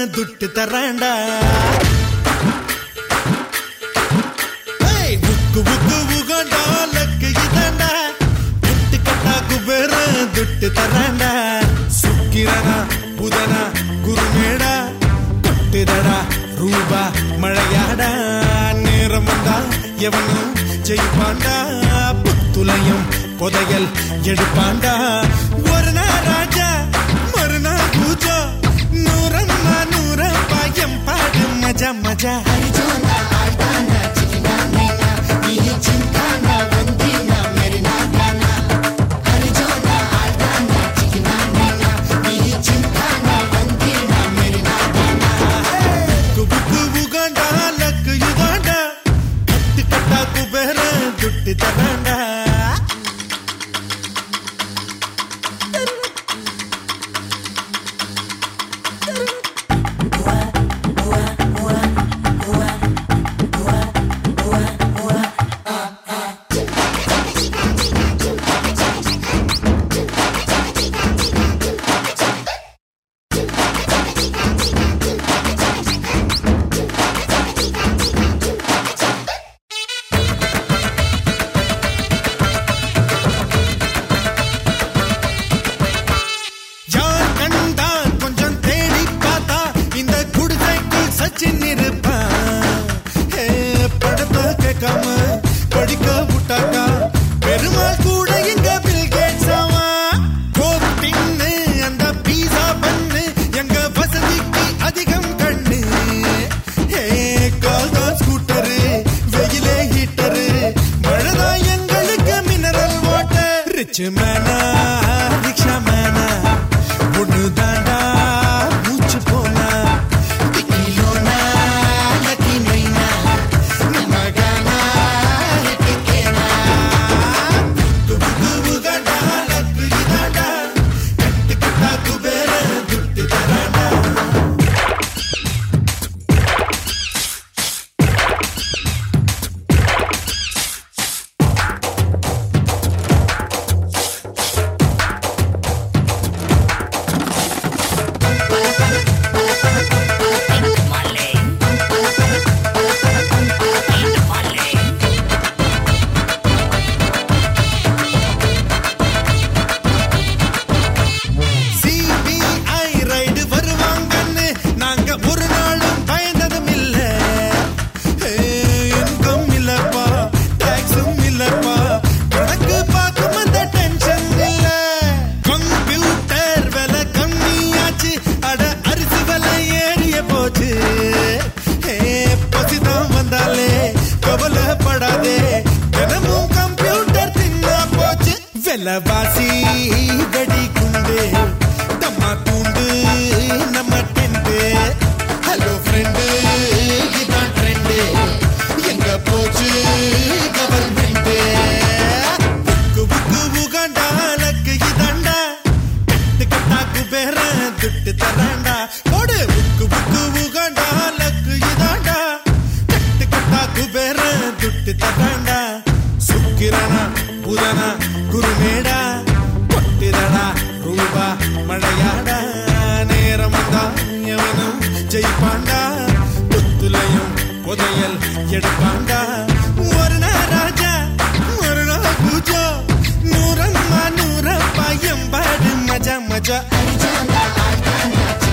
துட்டு தரேன்டா ஏய், உக்கு உக்கு உகண்டா லக்கு இதாண்டா துட்டு கட்டா குபேர துட்டு தரேன்டா சுக்கிரனா புதனா குருமேடா கொட்டுதடா ரூபா மழையாடா நேரம் வந்தா எவனும் ஜெயிப்பாண்டா புத்துலையும் புதையல் எடுப்பாண்டா ஒரு நாள் ராஜா மறுநாள் பூஜா நூறம்மா நூறப்பா எம் பாடு மஜா மஜா குபுக்கு உகாண்டா லக்கு யுகாண்டா கட்டு கட்டா குபேர துட்டு தராண்டா யார் கண்டான் கொஞ்சம் தேடி பார்த்தா இந்த குடிசைக்கு சச்சின் இருப்பான் ஹே, படத்தை கேட்காம படிக்க விட்டாக்கா பெருமாள் கூட எங்க பில் கேட்ஸ் ஆவான் கோக் டின்னு அந்த பீஸா பண்ணு எங்க வசதிக்கு அதிகம் கண்ணு ஹே, கால் தான் ஸ்கூட்டரு வெயிலே ஹீட்டரு மழைதான் எங்களுக்கு மினரல் வாட்டர் ரிச் மேனா ரிக்ஷா மேனா ஒண்ணு தாண்டா மூச்சு போனா டிக்கிலோனா லக்கி மைனா நம்ம கானா டிக்கேனா குபு குபு கண்டா லக்கு இதாண்டா கட்டு கட்டா குபேர துட்டு தராண்டா சிபிஐ ரைடு வருவாங்கன்னு நாங்க ஒரு நாளும் பயந்ததும் இல்ல இன்கம் இல்லப்பா டாக்ஸும் இல்லப்பா கணக்கு பார்க்கும் அந்த டென்ஷன் இல்ல கம்ப்யூட்டர் விலை கம்மியாச்சு அட அரிசி விலை ஏறிய போச்சு ஏ, பசிதான் வந்தாலே கவலைப்படாதே தினமும் கம்ப்யூட்டர் தின்னா போச்சு விலைவாசி வெடி குண்டு தம்மா தூண்டு நம்ம டென்ட் ஹலோ ஃப்ரெண்டு இதான் ட்ரெண்டு எங்க போச்சு government book book Uganda luck இதாண்டா கட்டு கட்டாக்கு பேர துட்டு தராண்டா போடு புக்கு புக்கு உகாண்டா லக்கு இதாண்டா கட்டு கட்டாக்கு பேர துட்டு தராண்டா சுக்கிரனா புதனா குருமேடா கொட்டிரடா ரூபா மழையாடா நேரம் வந்தா எவனும் ஜெயிப்பாண்டா புத்துலையும் புதையல் எடுப்பாண்டா ஒரு நாள் ராஜா ஒரு நாள் பூஜா நூறம்மா நூறப்பா எம்பாடு மஜா மஜா Arizona, Arizona,